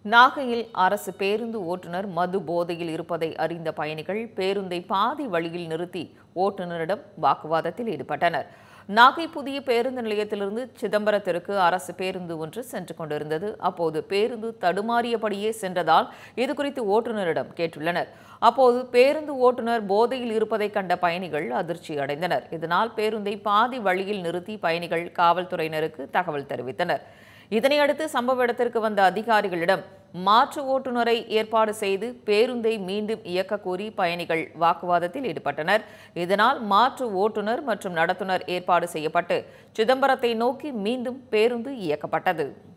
நாகையில் அரசு பேருந்து ஓட்டுநர் மது போதையில் இருப்பதை அறிந்த பயணிகள் பேருந்தை பாதி வழியில் நிறுத்தி ஓட்டுநரிடம் வாக்குவாதத்தில் ஈடுபட்டனர் நாகை புதிய பேருந்து நிலையத்திலிருந்து சிதம்பரத்திற்கு அரசு பேருந்து ஒன்று சென்று கொண்டிருந்தது அப்போது பேருந்து தடுமாறியபடியே சென்றதால் இதுகுறித்து ஓட்டுநரிடம் கேட்டுள்ளனர் அப்போது பேருந்து ஓட்டுநர் போதையில் இருப்பதை கண்ட பயணிகள் அதிர்ச்சி அடைந்தனர் இதனால் பேருந்தை பாதி வழியில் நிறுத்தி பயணிகள் காவல்துறையினருக்கு தகவல் தெரிவித்தனர் இதனையடுத்து சம்பவ இடத்திற்கு வந்த அதிகாரிகளிடம் மாற்று ஓட்டுநரை ஏற்பாடு செய்து பேருந்தை மீண்டும் இயக்க கோரி பயணிகள் வாக்குவாதத்தில் ஈடுபட்டனர் இதனால் மாற்று ஓட்டுநர் மற்றும் நடத்துனர் ஏற்பாடு செய்யப்பட்டு சிதம்பரத்தை நோக்கி மீண்டும் பேருந்து இயக்கப்பட்டது